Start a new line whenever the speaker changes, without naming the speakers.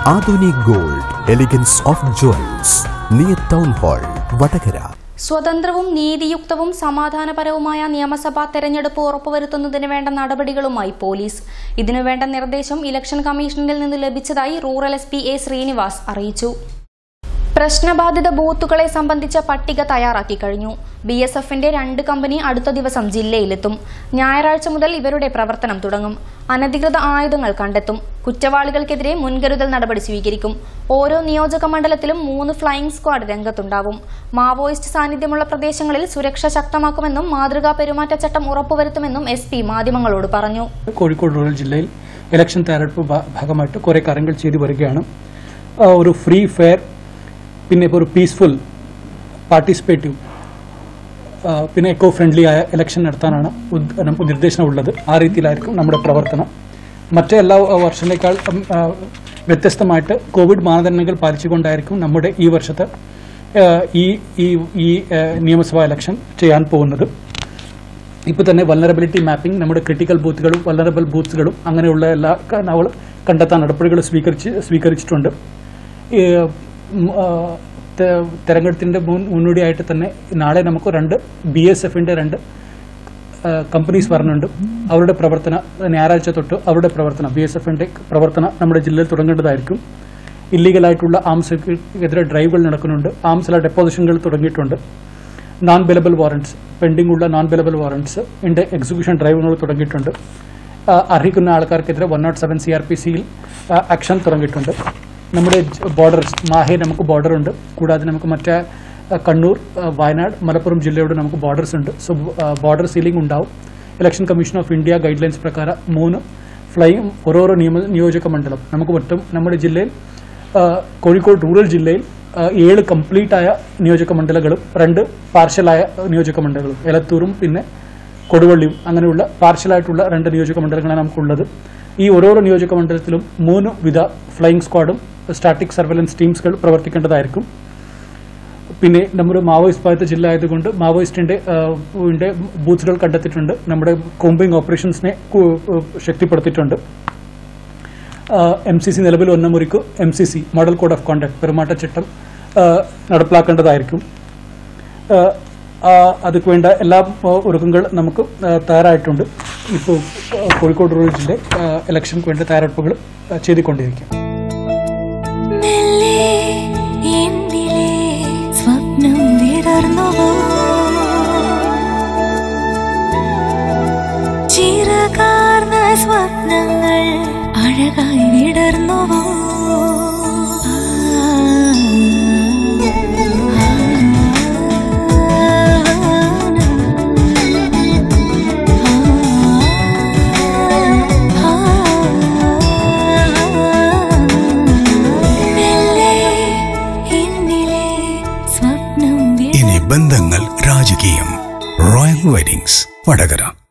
ആധുനിക് gold elegance of jewels near town hall Vadakara
സ്വതന്ത്രവും നീതിയുക്തവും സമാധാനപരവുമായ നിയമസഭാ തെരഞ്ഞെടുപ്പ് ഉറപ്പുവരുത്തുന്നതിന് വേണ്ട നടപടികളുമായി പോലീസ് ഇതിനുവേണ്ട നിർദ്ദേശം ഇലക്ഷൻ കമ്മീഷനിൽ നിന്ന് ലഭിച്ചതായി rural S P A Sreenivas അറിയിച്ചു പ്രശ്നബാധിത ബൂത്തുകളെ സംബന്ധിച്ച പട്ടിക തയ്യാറാക്കി കഴിഞ്ഞു ബി എസ് എഫിന്റെ രണ്ട് കമ്പനി അടുത്ത ദിവസം ജില്ലയിലെത്തും ഞായറാഴ്ച മുതൽ ഇവരുടെ പ്രവർത്തനം തുടങ്ങും അനധികൃത ആയുധങ്ങൾ കണ്ടെത്തും കുറ്റവാളികൾക്കെതിരെ മുൻകരുതൽ നടപടി സ്വീകരിക്കും ഓരോ നിയോജക മണ്ഡലത്തിലും മൂന്ന് ഫ്ലൈയിംഗ് സ്ക്വാഡ് രംഗത്തുണ്ടാവും മാവോയിസ്റ്റ് സാന്നിധ്യമുള്ള പ്രദേശങ്ങളിൽ സുരക്ഷ ശക്തമാക്കുമെന്നും മാതൃകാ പെരുമാറ്റച്ചട്ടം ഉറപ്പുവരുത്തുമെന്നും എസ് പി മാധ്യമങ്ങളോട് പറഞ്ഞു
കോഴിക്കോട് റൂറൽ ജില്ലയിൽ ഇലക്ഷൻ തയ്യാറെടുപ്പ് ഭാ- ഭാഗമായിട്ട് കുറേ കാര്യങ്ങൾ ചെയ്തു വരികയാണ് ആ, ഒരു ഫ്രീ ഫെയർ പിന്നെ ഇപ്പോൾ ഒരു പീസ്ഫുൾ പാർട്ടിസിപ്പേറ്റീവ് പിന്നെ എക്കോ ഫ്രണ്ട്ലി ആയ ഇലക്ഷൻ നടത്താനാണ് ഉദ്- നമുക്ക് നിർദ്ദേശമുള്ളത് ആ രീതിയിലായിരിക്കും നമ്മുടെ പ്രവർത്തനം മറ്റേ എല്ലാ ആ, വർഷത്തേക്കാൾ ഉം, ആ, വ്യത്യസ്തമായിട്ട് കോവിഡ് മാനദണ്ഡങ്ങൾ പാലിച്ചുകൊണ്ടായിരിക്കും നമ്മുടെ ഈ വർഷത്തെ ആ, ഈ ഈ ഈ ആ, നിയമസഭാ ഇലക്ഷൻ ചെയ്യാൻ പോകുന്നത് ഇപ്പോൾ തന്നെ വൾണറബിലിറ്റി മാപ്പിംഗ് നമ്മുടെ ക്രിട്ടിക്കൽ ബൂത്തുകളും വൾണറബിൾ ബൂത്തുകളും അങ്ങനെയുള്ള എല്ലാ ക- നമ്മൾ കണ്ടെത്താൻ നടപടികൾ സ്വീകരിച്ച് സ്വീകരിച്ചിട്ടുണ്ട് ഈ, ഉം, ആ, തെ- തെരഞ്ഞെടുപ്പിന്റെ മുൻ മുന്നോടിയായിട്ട് തന്നെ നാളെ നമുക്ക് രണ്ട് ബി എസ് എഫിന്റെ രണ്ട് കമ്പനീസ് പറഞ്ഞുണ്ട് അവരുടെ പ്രവർത്തന ഞായറാഴ്ച തൊട്ട് അവരുടെ പ്രവർത്തനം ബി എസ് എഫിന്റെ പ്രവർത്തനം നമ്മുടെ ജില്ലയിൽ തുടങ്ങേണ്ടതായിരിക്കും ഇല്ലീഗലായിട്ടുള്ള ആംസിനെതിരെ ഡ്രൈവുകൾ നടക്കുന്നുണ്ട് ആംസിലെ ഡെപ്പോസിഷനുകൾ തുടങ്ങിയിട്ടുണ്ട് നോൺ ബിലബിൾ വാറണ്ട്സ് പെൻഡിംഗ് ഉള്ള നോൺ ബിലബിൾ വാറണ്ട്സ് ഇന്റെ എക്സിക്യൂഷൻ ഡ്രൈവുകൾ തുടങ്ങിയിട്ടുണ്ട് ആ, അർഹിക്കുന്ന ആൾക്കാർക്കെതിരെ one nought seven C R P സിയിൽ ആക്ഷൻ തുടങ്ങിയിട്ടുണ്ട് നമ്മുടെ ബോർഡേഴ്സ് മാഹെ നമുക്ക് border ഉണ്ട് കൂടാതെ നമുക്ക് മറ്റേ ആ, കണ്ണൂർ ആ, വയനാട് മലപ്പുറം ജില്ലയോട് നമുക്ക് ബോർഡേഴ്സ് ഉണ്ട് സോ ബോർഡർ സീലിംഗ് ഉണ്ടാവും election commission of India guidelines പ്രകാരം മൂന്ന് ഫ്ലൈയും ഓരോരോ നിയമ നിയോജക മണ്ഡലം നമുക്ക് മൊത്തം നമ്മുടെ ജില്ലയിൽ ആ, കോഴിക്കോട് റൂറൽ ജില്ലയിൽ ആ, ഏഴ് കംപ്ലീറ്റ് ആയ നിയോജക മണ്ഡലങ്ങളും രണ്ട് പാർഷ്യലായ നിയോജക മണ്ഡലങ്ങളും എലത്തൂറും പിന്നെ കൊടുവള്ളിയും അങ്ങനെയുള്ള പാർഷ്യലായിട്ടുള്ള രണ്ട് നിയോജക മണ്ഡലങ്ങളാണ് നമുക്കുള്ളത് ഈ ഓരോരോ നിയോജക മണ്ഡലത്തിലും മൂന്ന് വിധ ഫ്ലൈയിങ് സ്ക്വാഡും സ്റ്റാറ്റിക് സർവൈലൻസ് ടീംസുകൾ പ്രവർത്തിക്കേണ്ടതായിരിക്കും പിന്നെ നമ്മുടെ മാവോയിസ്റ്റ് ബാധിത ജില്ല ആയതുകൊണ്ട് മാവോയിസ്റ്റിന്റെ ആ, ന്റെ ബൂത്തുകൾ കണ്ടെത്തിയിട്ടുണ്ട് നമ്മുടെ കോമ്പിംഗ് ഓപ്പറേഷൻസിനെ കു- ശക്തിപ്പെടുത്തിയിട്ടുണ്ട് എം സി സി നിലവിൽ വന്ന മുറിക്ക് M C C model code of conduct പെരുമാറ്റച്ചട്ടം ആ, നടപ്പിലാക്കേണ്ടതായിരിക്കും ആ, ആ, അതുക്ക് വേണ്ട എല്ലാ ആ, ഒരുക്കങ്ങൾ നമുക്ക് ആ, തയ്യാറായിട്ടുണ്ട് ഇപ്പോൾ ആ, കോഴിക്കോട് റൂറൽ ജില്ല ഇലക്ഷന് വേണ്ട തയ്യാറെടുപ്പുകൾ ആ, ചെയ്തുകൊണ്ടിരിക്കും
മെല്ലെ എന്നിലെ സ്വപ്നം വിടർന്നുവോ ചിറകാർന്ന സ്വപ്നങ്ങൾ അഴകായി വിടർന്നുവോ മെല്ലെ എന്നിലെ സ്വപ്നം
ഇനി ബന്ധങ്ങൾ രാജകീയം റോയൽ വെഡിങ്സ് വടകര